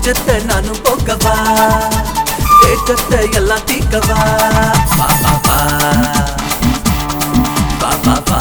கூச்சத்தை நானும் போக்கவா ஏக்கத்தை எல்லாம் தீக்கவா வா வா வா வா வா வா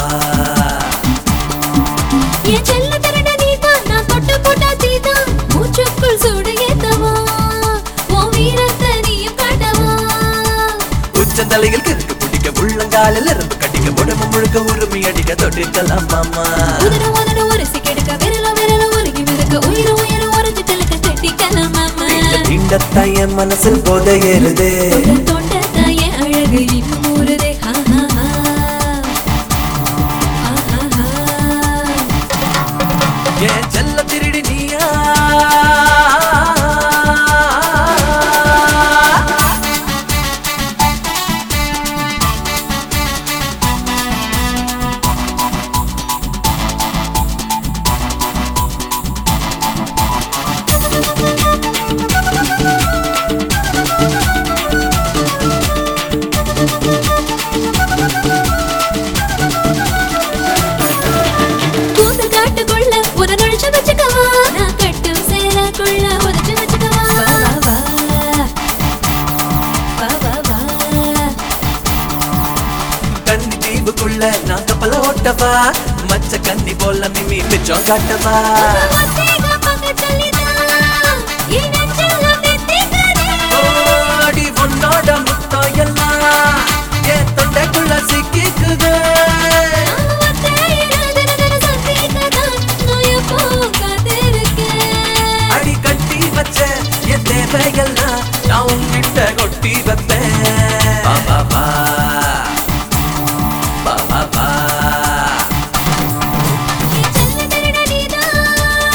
என் செல்ல திருட நீதான், நான் தொட்டு போட்டா தீதான். மூச்சுக்குள் சூடு ஏத்தவா, உன் வீரத்தை நீயும் காட்டவா. உச்சந்தலையில் கிறுக்கு பிடிக்க உள்ளங்காலில் எறும்பு கடிக்க உடம்பு முழுக்க உரிமை அடிக்க தொட்டிருக்கலாம் மாமா உதட உதட உரசி கெடுக்க, விரல விரல உருகி மிதக்க, உயிர உயிர உறைஞ்சு தெளிக்க, கட்டிக்கலாம் மாமா. தீண்டத்தான் என் மனசில் போதை ஏறுதே தொட தொட தாயே அழகு இன்னும் ஊறுதே. ஹா, ஹா, ஹா. ஹா, ஹா, ஹா. என் செல்ல திருடி நீயா கூந்தல் காட்டுக்குள்ள ஒரு நுழைச்சு வச்சுக்கவா நான் கட்டும் சேலைக்குள்ள உதச்சு வச்சுக்கவா வா, வா, வா. வா, வா, வா. கன்னி தீவுக்குள்ள நான் கப்பல ஓட்டவா மச்ச கன்னி போல மிமி மிச்சம் காட்டவா ஒத்தைக பக்கத்துலதான் என் நெஞ்சில வெத்திக்குதே. ஓடி உன்னோட முத்தம் எல்லாம் என் தொண்டைக்குள்ள சிக்கிக்குது நான் ஒத்தையில தின தின சந்திக்கதான் நான் எப்போ காத்திருக்கேன். அடி கட்டி வச்ச என் தேவையெல்லாம் நான் உன்கிட்ட கொட்டி வைப்பேன் வா, வா, வா. வா, வா, வா. என் செல்ல திருட நீதான்.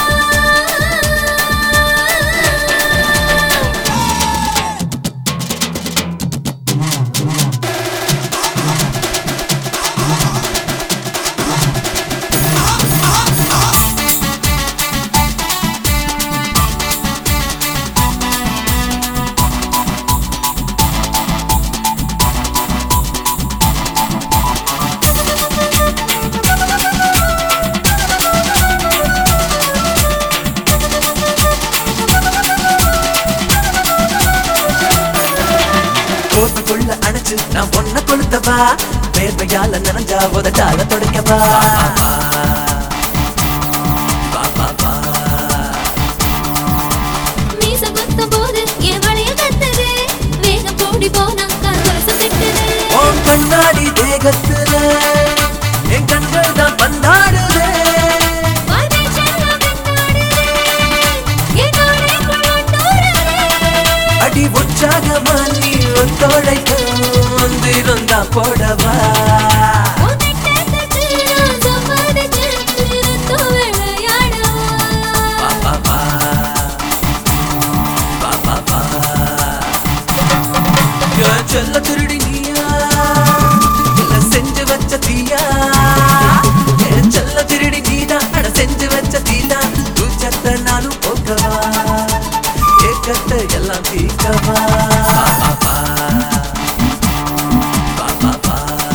கோட்டுக்குள்ள அணைச்சு நான் பொண்ண கொளுத்தவா வேர்வையால நனைஞ்சா உதட்டால தொடக்கவா வா, வா, வா. மீச குத்தும் போது என் வளையல் கத்துது. வேகம் கூடி போனா கால் கொலுசு திட்டுது. உன் கண்ணாடி தேகத்துல என் கண்கள் தான் பந்தாடுதே வாழ்க்கை செல்லம் வெண்ணாடுதே. என் நாளைக்குள் ஒட்டோடுதே. அடி உற்சாகமா நீ ஒத்துழைக்க வந்திருந்தா போடவா உன் திட்டத்துக்கு நான் சம்மதிச்சு நிறுத்து விளையாடவா. வா, வா, வா. வா, வா, வா. என் செல்ல திருடி நீயா இல்ல செஞ்சு வச்ச தீயா என் செல்ல திருடி நீதான் அட செஞ்சு வச்ச தீதா தூச்சத்தை நானும் போக்கவா ஏக்கத்தை எல்லாம் தீக்கவா வா, வா, வா. வா, வா, வா.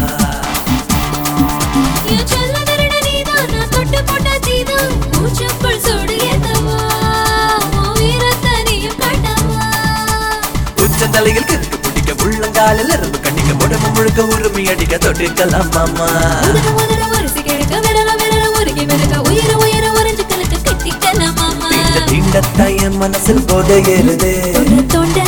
என் செல்ல திருட நீதான், நான் தொட்டு போட்ட தீதான். மூச்சுக்குள் சூடு ஏத்தவா. உன் வீரத்தை நீயும் காட்டவா. உச்சந்தலையில் கிறுக்கு பிடிக்க உள்ளங்காலில் எறும்பு கண்ணிக்க உடம்பு முழுக்க உரிமை அடிக்க தொட்டிருக்கலாம் மாமா உதட உதட உரசி கெடுக்க, விரல விரல உருகி மிதக்க, உயிர உயிர உறைஞ்சு கலக்க, கட்டிக்கலாம் மாமா. தீண்டத்தான் என் மனசில் போதை ஏறுதே தொட தொட